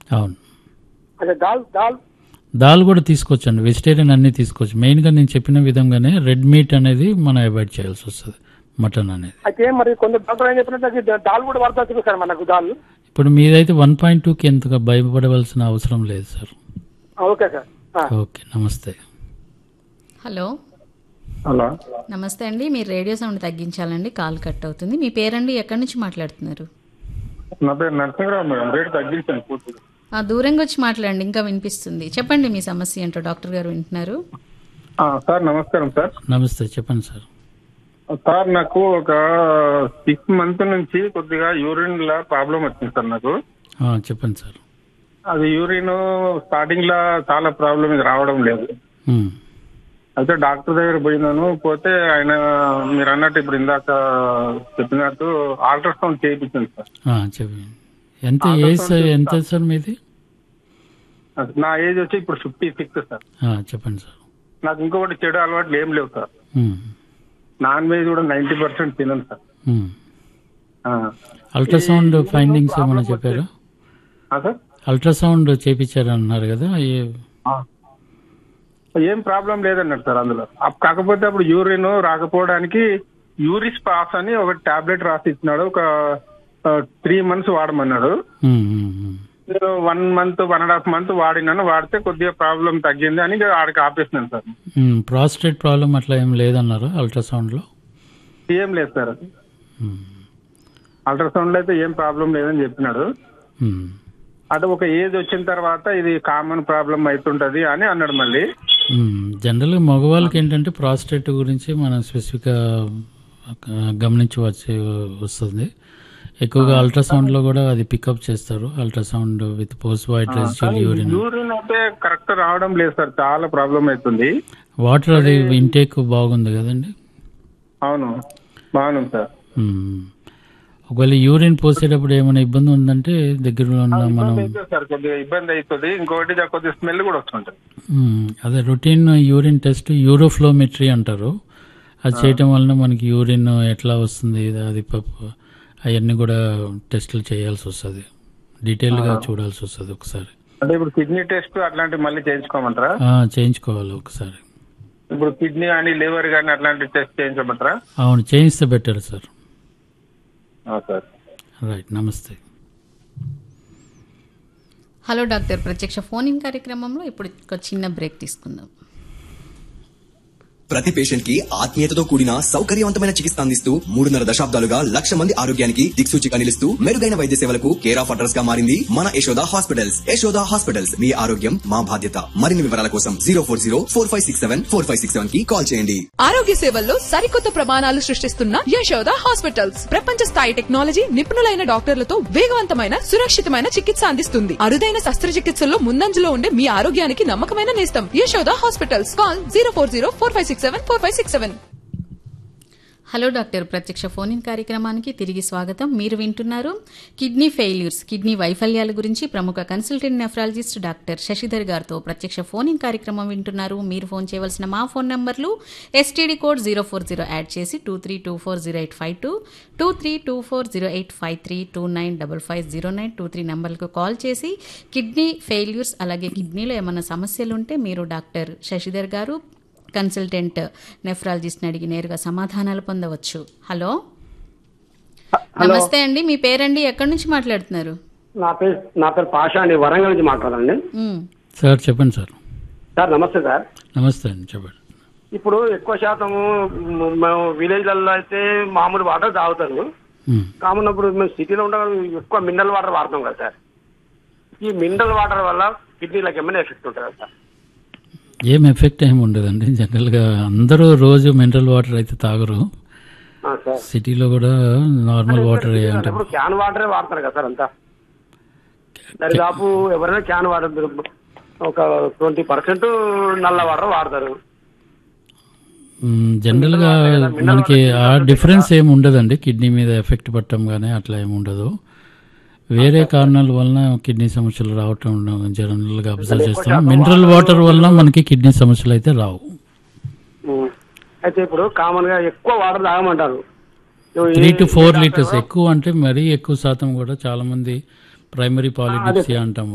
అవును అదే దాల్ దాల్ దాల్ కూడా తీసుకోవచ్చండి వెజిటేరియన్ అన్ని తీసుకోవచ్చు మెయిన్గా నేను చెప్పిన విధంగానే రెడ్ మీట్ అనేది మనం అవాయిడ్ చేయాల్సి వస్తుంది మటన్ అనేది అయితే మరి కొంత డాక్టర్ ఏం చెప్పినట్టు అది దాల్ కూడా వాడతా సార్ మనకు దాల్ ఇప్పుడు మీదైతే వన్ పాయింట్ టూకి ఎంతగా భయపడవలసిన అవసరం లేదు సార్ ఆ, ఓకే సార్ ఆ. ఓకే నమస్తే హలో హలో నమస్తే అండి మీరు రేడియో సౌండ్ తగ్గించాలండి కాల్ కట్ అవుతుంది మీ పేరండి ఎక్కడి నుంచి మాట్లాడుతున్నారు నా పేరు నరసింహరావు మేడం రేటు తగ్గించాను పూర్తిగా ఆ, దూరంగా వచ్చి మాట్లాడండి ఇంకా వినిపిస్తుంది చెప్పండి మీ సమస్య ఏంటో డాక్టర్ గారు వింటున్నారు ఆ, సార్ నమస్కారం సార్ నమస్తే చెప్పండి సార్ సార్ నాకు ఒక సిక్స్ మంత్ నుంచి కొద్దిగా యూరిన్ లా ప్రాబ్లం వచ్చింది సార్ నాకు ఆ, చెప్పండి సార్ అది యూరిన్ స్టార్టింగ్ లా చాలా ప్రాబ్లం ఇది రావడం లేదు ఉమ్, అయితే డాక్టర్ దగ్గర పోయినాను పోతే ఆయన మీరు అన్నట్టు ఇప్పుడు ఇందాక చెప్పినట్టు అల్ట్రాసౌండ్ చేయించింది సార్ ఆ, చెప్పండి ఎంత ఏజ్ సార్ ఎంత సార్ మీది అది నా ఏజ్ వచ్చి ఇప్పుడు ఫిఫ్టీ సిక్స్ సార్ ఆ, చెప్పండి సార్ నాకు ఇంకొకటి చెడు అలవాట్లు ఏం లేవు సార్ ఉమ్, నాన్ వెజ్ కూడా నైన్టీ పర్సెంట్ తినను సార్ ఉమ్. ఆ. అల్ట్రాసౌండ్ ఫైండింగ్స్ ఏమైనా చెప్పారా ఆ, సార్ అల్ట్రాసౌండ్ చేపించారన్నారు కదా ఏ- ఆ. ఏం ప్రాబ్లం లేదన్నాడు సార్ అందులో అప్- కాకపోతే అప్పుడు యూరిన్ రాకపోవడానికి యూరిస్ పాస్ అని ఒక టాబ్లెట్ రాసి ఇచ్చినాడు ఒక త్రీ మంత్స్ వాడమన్నాడు ఉమ్, ఉమ్, ఉమ్. నేను one month one and half month వాడినాను వాడితే కొద్దిగా ప్రాబ్లం తగ్గింది అని ఇక ఆడికి ఆపేసినాను సార్ ఉమ్, ప్రాస్టేట్ ప్రాబ్లం అట్లా ఏం లేదన్నారు అల్ట్రాసౌండ్లో ఏం లేదు సార్ ఉమ్, అల్ట్రాసౌండ్ లో అయితే ఏం ప్రాబ్లం లేదని చెప్పినాడు ఉమ్. అంటే ఒక ఏజ్ వచ్చిన తర్వాత ఇది కామన్ ప్రాబ్లం అవుతుంటది అని అన్నాడు మళ్ళీ మ్మ్. జనరల్గా మగవాళ్ళకి ఏంటంటే ప్రాస్టేట్ గురించి మనం స్పెసిఫిక్గా గమనించవచ్చి వస్తుంది ఎక్కువగా అల్ట్రాసౌండ్లో కూడా అది పికప్ చేస్తారు ultrasound with post void residual urine urine అయితే కరెక్ట్ రావడం లేదు సార్ చాలా ప్రాబ్లం అవుతుంది వాటర్ అది ఇంటేక్ బాగుంది కదండి అవును బాగుంది సార్ మ్మ్. ఒకవేళ యూరిన్ పోసేటప్పుడు ఏమైనా ఇబ్బంది ఉందంటే దగ్గరలో ఉన్న మనం ఇబ్బంది అయితే సార్ కొద్దిగా ఇబ్బంది అవుతుంది ఇంకొకటి జర కొద్దిగా స్మెల్ కూడా వస్తుంటది మ్మ్. అదే రొటీన్ యూరిన్ టెస్ట్ యూరోఫ్లోమెట్రీ అంటారు అది చేయటం వలన మనకి యూరిన్ ఎట్లా వస్తుంది అది పప్పు అవన్నీ కూడా టెస్టులు చేయాల్సి వస్తుంది డీటెయిల్గా చూడాల్సి వస్తుంది ఒకసారి అంటే ఇప్పుడు కిడ్నీ టెస్ట్ అట్లాంటివి మళ్ళీ చేయించుకోమంటారా ఆ, చేయించుకోవాలి ఒకసారి ఇప్పుడు కిడ్నీ కానీ లివర్ కానీ అట్లాంటి టెస్ట్ చేయించమంటారా అవును చేయిస్తే బెటర్ సార్ ఆ, సార్ రైట్ నమస్తే హలో డాక్టర్ ప్రత్యక్ష ఫోన్ ఇన్ కార్యక్రమంలో ఇప్పుడు ఒక చిన్న బ్రేక్ తీసుకుందాం ప్రతి పేషెంట్ కి ఆత్మీయతతో కూడిన సౌకర్యవంతమైన చికిత్స అందిస్తూ మూడున్నర దశాబ్దాలుగా లక్ష మంది ఆరోగ్యానికి దిక్సూచిగా నిలుస్తూ మెరుగైన వైద్య సేవలకు కేర్ ఆఫ్ అడ్రస్ గా మారింది మన యశోద హాస్పిటల్స్ యశోద హాస్పిటల్స్ మీ ఆరోగ్యం మా బాధ్యత మరిన్ని వివరాల కోసం zero four zero four five six seven four five six seven కి కాల్ చేయండి ఆరోగ్య సేవల్లో సరికొత్త ప్రమాణాలు సృష్టిస్తున్న యశోద హాస్పిటల్స్ ప్రపంచ స్థాయి టెక్నాలజీ నిపుణులైన డాక్టర్లతో వేగవంతమైన సురక్షితమైన చికిత్స అందిస్తుంది అరుదైన శస్త్రచికిత్సల్లో ముందంజలో ఉండే మీ ఆరోగ్యానికి నమ్మకమైన నేస్తం Yashoda hospitals call zero four zero four five six seven four five six seven hello doctor ప్రత్యక్ష ఫోన్ ఇన్ కార్యక్రమానికి తిరిగి స్వాగతం మీరు వింటున్నారు కిడ్నీ ఫెయిల్యూర్స్ కిడ్నీ వైఫల్యాల గురించి ప్రముఖ కన్సల్టెంట్ నెఫ్రాలజిస్ట్ డాక్టర్ శశిధర్ గారితో ప్రత్యక్ష ఫోన్ ఇన్ కార్యక్రమం వింటున్నారు మీరు ఫోన్ చేయవలసిన మా ఫోన్ నంబర్లు STD code zero four zero add చేసి two three two four zero eight five two two three two four zero eight five three two nine double five zero nine two three నంబర్లకు call చేసి kidney failures అలాగే కిడ్నీలో ఏమైనా సమస్యలు ఉంటే మీరు doctor Shashidhar గారు కన్సల్టెంట్ నెఫ్రాలజిస్ట్ని అడిగి నేరుగా సమాధానాలు పొందవచ్చు హలో నమస్తే అండి మీ పేరండి ఎక్కడి నుంచి మాట్లాడుతున్నారు నా పేరు నా పేరు పాషా అండి వరంగల్ నుంచి మాట్లాడండి మ్, సార్ చెప్పండి సార్ సార్ నమస్తే సార్ నమస్తే అండి చెప్పండి ఇప్పుడు ఎక్కువ శాతము మ- మేము విలేజ్లలో అయితే మామూలు వాటర్ తాగుతారు మ్. కామన్ ఇప్పుడు మేము సిటీలో ఉండగా ఎక్కువ మినరల్ వాటర్ వాడతాం కదా సార్ ఈ మినరల్ వాటర్ వల్ల కిడ్నీలకు ఏమైనా ఎఫెక్ట్ ఉంటుందా సార్ ఏం ఎఫెక్ట్ ఏమి ఉండదండి జనరల్గా అందరూ రోజు మినరల్ వాటర్ అయితే తాగరు ఆ, సార్ సిటీలో కూడా నార్మల్ వాటర్ అంటే ఇప్పుడు క్యాన్ వాటరే వాడతారు కదా సార్ అంతా దరిదాపు ఎవరైనా క్యాన్ వాటర్ ఒక ట్వంటీ పర్సెంట్ నల్ల వాటర్ వాడతారు మ్మ్, జనరల్గా మనకి ఆ డిఫరెన్స్ ఏమి ఉండదండి కిడ్నీ మీద ఎఫెక్ట్ పట్టడం కానీ అట్లా ఏమి ఉండదు వేరే కారణాల వలన కిడ్నీ సమస్యలు రావటం జనరల్గా అబ్జర్వ్ చేస్తాం మినరల్ వాటర్ వలన మనకి కిడ్నీ సమస్యలు అయితే రావు ఉం. అయితే ఇప్పుడు కామన్ గా ఎక్కువ వాటర్ తాగమంటారు ఇవి త్రీ టు ఏ- ఫోర్ ఏ లీటర్స్ డాక్టర్ ఎక్కువ అంటే మరీ ఎక్కువ శాతం కూడా చాలా మంది ప్రైమరీ పాలిడిప్సియా అంటాం